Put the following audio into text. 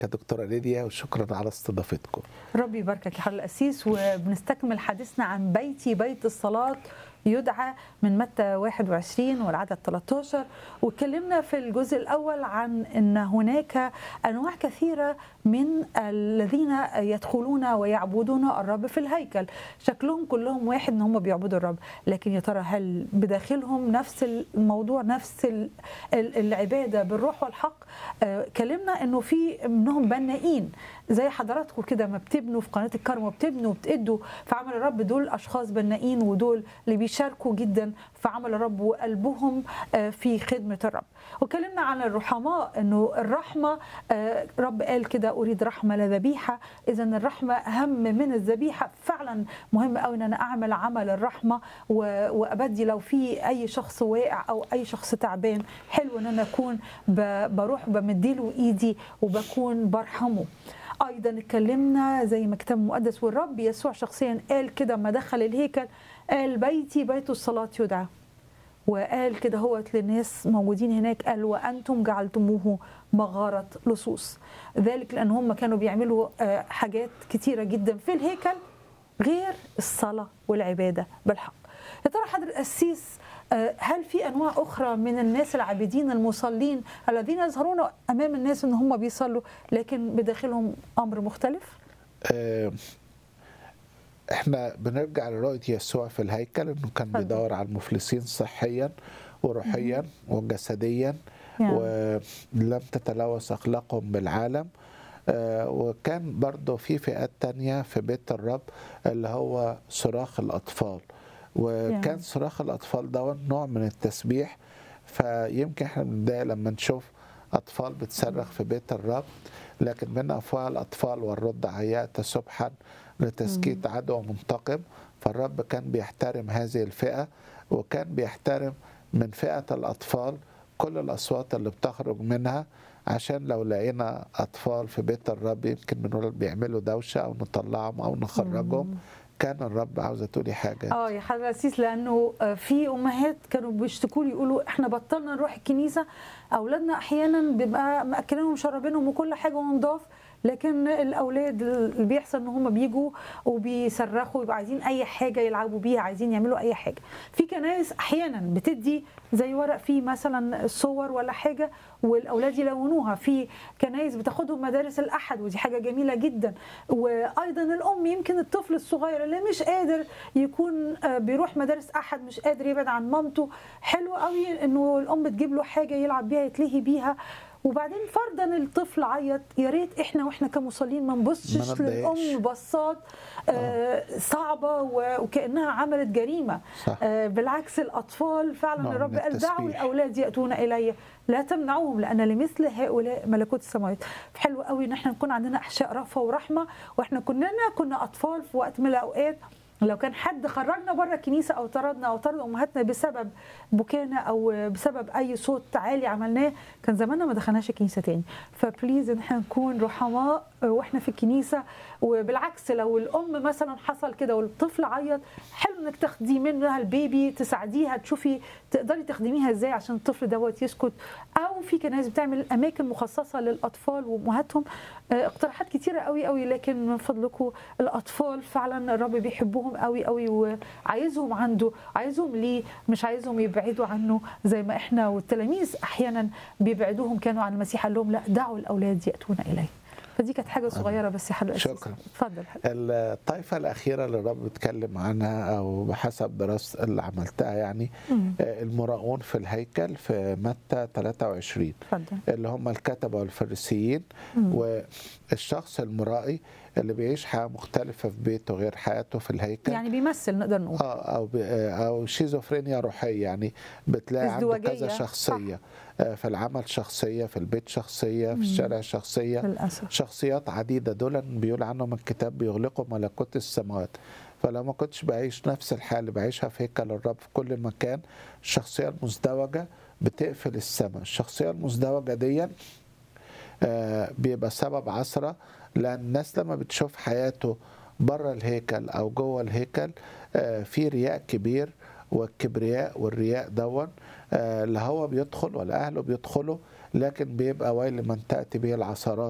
يا دكتورة ليديا وشكرا على استضافتكم ربي يباركك يا حضرة القسيس وبنستكمل حديثنا عن بيتي بيت الصلاة يدعى من متى 21 والعدد 13 واتكلمنا في الجزء الأول عن أن هناك أنواع كثيرة من الذين يدخلون ويعبدون الرب في الهيكل شكلهم كلهم واحد ان هم بيعبدوا الرب لكن يا ترى هل بداخلهم نفس الموضوع نفس العباده بالروح والحق كلمنا انه في منهم بنائين زي حضراتكم كده ما بتبنوا في قناه الكرم وبتبنوا وبتدوا في عمل الرب دول اشخاص بنائين ودول اللي بيشاركوا جدا في عمل الرب وقلبهم في خدمه الرب وكلمنا عن الرحماء انه الرحمه رب قال كده اريد رحمه لا ذبيحه اذا الرحمه اهم من الذبيحه فعلا مهم قوي ان انا اعمل عمل الرحمه وابدي لو في اي شخص واقع او اي شخص تعبان حلو ان انا اكون بروح بمديله ايدي وبكون برحمه ايضا اتكلمنا زي ما الكتاب المقدس والرب يسوع شخصيا قال كده ما دخل الهيكل قال بيتي بيت الصلاه يدعى وقال كده هو للناس موجودين هناك قال وانتم جعلتموه مغاره لصوص ذلك لان هم كانوا بيعملوا حاجات كتيره جدا في الهيكل غير الصلاه والعباده بالحق يا ترى حضر القسيس هل في انواع اخرى من الناس العابدين المصلين الذين يظهرون امام الناس ان هم بيصلوا لكن بداخلهم امر مختلف؟ أه احنا بنرجع لرؤيه يسوع في الهيكل انه كان بيدور على المفلسين صحيا وروحيا وجسديا ولم تتلوث اخلاقهم بالعالم آه وكان برضه في فئات تانية في بيت الرب اللي هو صراخ الأطفال وكان صراخ الأطفال ده نوع من التسبيح فيمكن احنا بنتضايق لما نشوف أطفال بتصرخ في بيت الرب لكن من أفواه الأطفال والرد عياء سبحا لتسكيت عدو منتقم فالرب كان بيحترم هذه الفئة وكان بيحترم من فئة الأطفال كل الأصوات اللي بتخرج منها عشان لو لقينا أطفال في بيت الرب يمكن بنقول بيعملوا دوشة أو نطلعهم أو نخرجهم كان الرب عاوزه تقولي حاجه اه يا حضرتك القسيس لانه في امهات كانوا بيشتكوا لي يقولوا احنا بطلنا نروح الكنيسه اولادنا احيانا بيبقى ماكلينهم ومشربينهم وكل حاجه ونضاف لكن الاولاد اللي بيحصل ان هم بيجوا وبيصرخوا يبقوا عايزين اي حاجه يلعبوا بيها عايزين يعملوا اي حاجه في كنايس احيانا بتدي زي ورق فيه مثلا صور ولا حاجه والاولاد يلونوها في كنايس بتاخدهم مدارس الاحد ودي حاجه جميله جدا وايضا الام يمكن الطفل الصغير اللي مش قادر يكون بيروح مدارس احد مش قادر يبعد عن مامته حلو قوي انه الام تجيب له حاجه يلعب بيها يتلهي بيها وبعدين فرضا الطفل عيط يا ريت احنا واحنا كمصلين ما نبصش للام بصات آه صعبه وكانها عملت جريمه صح. آه بالعكس الاطفال فعلا نعم الرب قال دعوا الاولاد ياتون الي لا تمنعوهم لان لمثل هؤلاء ملكوت السماوات حلو قوي ان احنا نكون عندنا احشاء رأفه ورحمه واحنا كلنا كنا اطفال في وقت من الاوقات لو كان حد خرجنا بره الكنيسه او طردنا او طرد امهاتنا بسبب بكانا او بسبب اي صوت عالي عملناه كان زماننا ما دخلناش الكنيسه تاني فبليز ان احنا نكون رحماء واحنا في الكنيسه وبالعكس لو الام مثلا حصل كده والطفل عيط حلو انك تاخدي منها البيبي تساعديها تشوفي تقدري تخدميها ازاي عشان الطفل دوت يسكت او في كنايس بتعمل اماكن مخصصه للاطفال وامهاتهم اقتراحات كتيره قوي قوي لكن من فضلكم الاطفال فعلا الرب بيحبهم قوي قوي وعايزهم عنده عايزهم ليه مش عايزهم يبعدوا عنه زي ما احنا والتلاميذ احيانا بيبعدوهم كانوا عن المسيح قال لهم لا دعوا الاولاد ياتون اليه فدي كانت حاجه صغيره بس يا حضرتك شكرا اتفضل الطائفه الاخيره اللي الرب اتكلم عنها او بحسب دراسه اللي عملتها يعني مم. المراؤون في الهيكل في متى 23 اتفضل اللي هم الكتبه والفريسيين والشخص المرائي اللي بيعيش حياه مختلفه في بيته غير حياته في الهيكل يعني بيمثل نقدر نقول اه او او شيزوفرينيا روحيه يعني بتلاقي عنده كذا شخصيه صح. في العمل شخصيه في البيت شخصيه في الشارع شخصيه للأسف. شخصيات عديده دول بيقول عنهم الكتاب بيغلقوا ملكوت السماوات فلو ما كنتش بعيش نفس الحياه اللي بعيشها في هيكل الرب في كل مكان الشخصيه المزدوجه بتقفل السماء الشخصيه المزدوجه دي آه بيبقى سبب عثره لان الناس لما بتشوف حياته بره الهيكل او جوه الهيكل آه في رياء كبير والكبرياء والرياء دون آه لا هو بيدخل ولا اهله بيدخلوا لكن بيبقى ويل من تاتي به العثرات